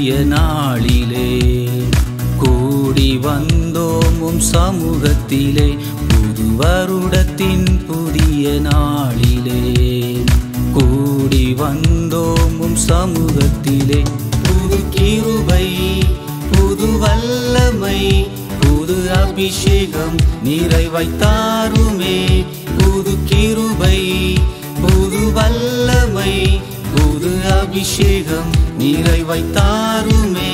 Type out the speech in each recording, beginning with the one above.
புதிய நாளிலே கூடி வந்தோம் உம் சமூகத்திலே புது வருடத்தின் புதிய நாளிலே கூடி வந்தோம் உம் சமூகத்திலே புது கிருபை புது வல்லமை புது அபிஷேகம் நிறைவைத்தாருமே புது கிருபை புது வல்லமை புது அபிஷேகம் நிறைவைத்தாருமே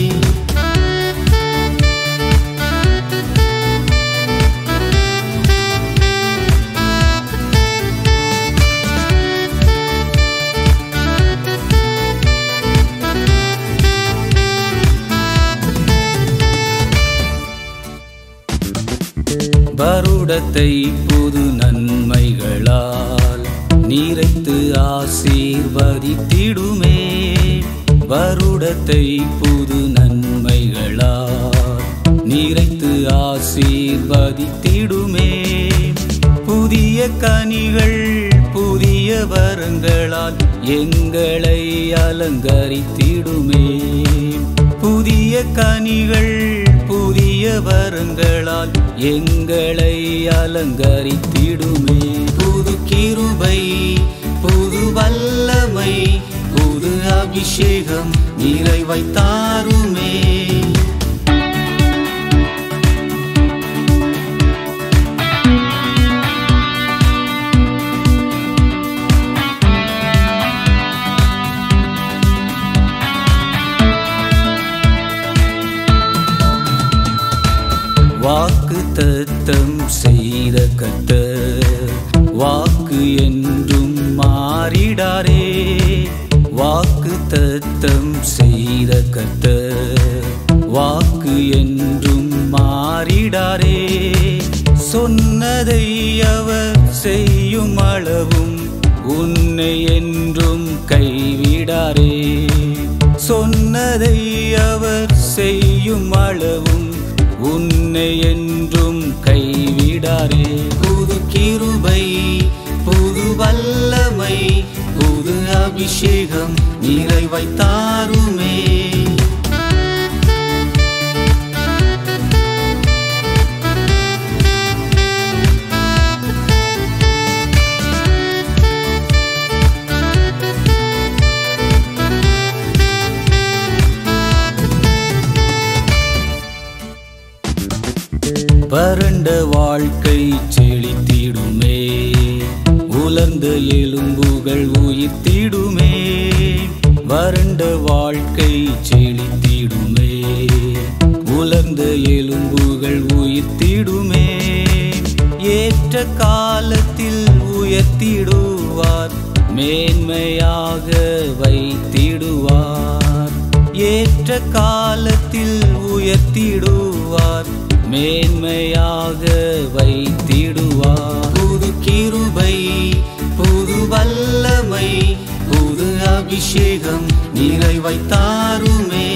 வருடத்தை புது நன்மைகளால் நிறைத்து ஆசீர்வதித்திடுமே வருடத்தை புது நன்மைகளால் நிறைத்து ஆசீர்வதித்திடுமே புதிய கனிகள் புதிய வரங்களால் எங்களை அலங்கரித்திடுமே புதிய கனிகள் புதிய வரங்களால் எங்களை அலங்கரித்திடுமே புது கிருபை புது வல்லமை புது அபிஷேகம் நிறைவைத்தாருமே வாக்கு தத்தம் செய்த கத்தர் வாக்கு என்றும் மாறிடாரே வாக்கு தத்தம் செய்த கத்தர் வாக்கு என்றும் மாறிடாரே சொன்னதை அவர் செய்யும் அளவும் உன்னை என்றும் கைவிடாரே சொன்னதை அவர் செய்யும் அளவும் உன்னை என்றும் கைவிடாரே புது கிருபை புது வல்லமை புது அபிஷேகம் நிறைவைத்தாருமே வறண்ட வாழ்க்கை செழித்திடுமே உலர்ந்த எலும்புகள் உயிர்த்திடுமே வறண்ட வாழ்க்கை செழித்திடுமே உலர்ந்த எலும்புகள் உயிர்த்திடுமே ஏற்ற காலத்தில் உயர்த்திடுவார் மேன்மையாக வைத்திடுவார் ஏற்ற காலத்தில் உயர்த்திடுவார் மேன்மையாக வைத்திடுவார் புது கிருபை புது வல்லமை புது அபிஷேகம் நிறைவைத்தாருமே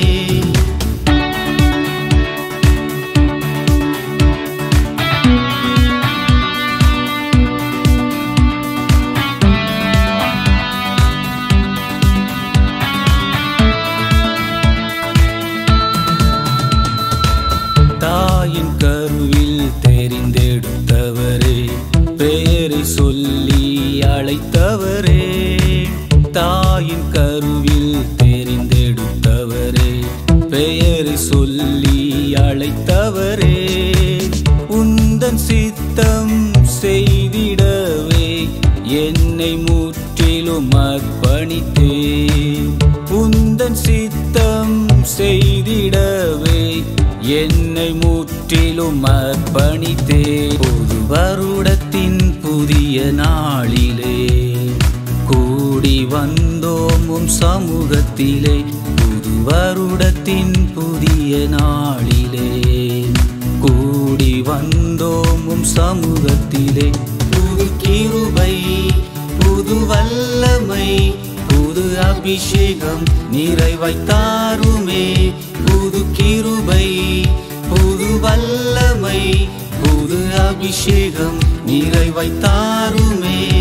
தாயின் கருவில் தெரிந்தெடுத்தவரே பெயரை சொல்லி அழைத்தவரே தாயின் கருவில் தெரிந்தெடுத்தவரே பெயரை சொல்லி அழைத்தவரே உந்தன் சித்தம் செய்திடவே என்னை முற்றிலும் அர்ப்பணித்தேன் உந்தன் சித்தம் செய்திடவே என்னை முற்றிலும் அர்ப்பணித்தே புது வருடத்தின் புதிய நாளிலே கூடி வந்தோம் உம் சமூகத்திலே புது வருடத்தின் புதிய நாளிலே கூடி வந்தோம் உம் சமூகத்திலே புது கிருபை புது வல்லமை புது அபிஷேகம் நிறைவைத்தாருமே புது கிருபை புது வல்லமை புது அபிஷேகம் நிறைவைத்தாருமே